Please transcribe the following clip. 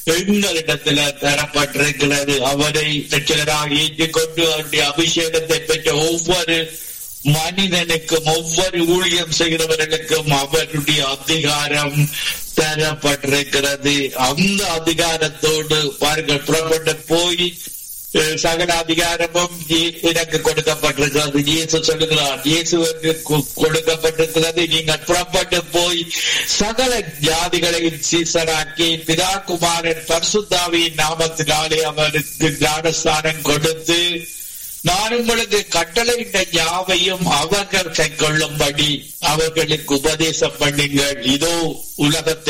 எங்களிடத்துல தரப்பட்டிருக்கிறது அவரை ரட்சகராக ஏற்றுக்கொண்டு அவருடைய அபிஷேகத்தை பெற்ற ஒவ்வொரு மனிதனுக்கும் ஒவ்வொரு ஊழியம் செய்கிறவர்களுக்கும் அவருடைய அதிகாரம் தரப்பட்டிருக்கிறது அந்த அதிகாரத்தோடு பாருங்கள் புறப்பட்டு போய் அஹ், சகல அதிகாரமும் இ- எனக்கு கொடுக்கப்பட்டிருக்கிறது இயேசு சொல்லுகிறார் இயேசுவுக்கு கொ- கொடுக்கப்பட்டிருக்கிறது நீங்கள் புறப்பட்டு போய் சகல ஜாதிகளையும் சீசராக்கி பிதா குமாரன் பரிசுத்தாவியின் நாமத்தினாலே அவருக்கு ஞானஸ்தானம் கொடுத்து நான் உங்களுக்கு கட்டளையிட்ட யாவையும் அவர்கள் கைக்கொள்ளும்படி அவர்களுக்கு உபதேசம் பண்ணுங்கள் இதோ உலகத்தை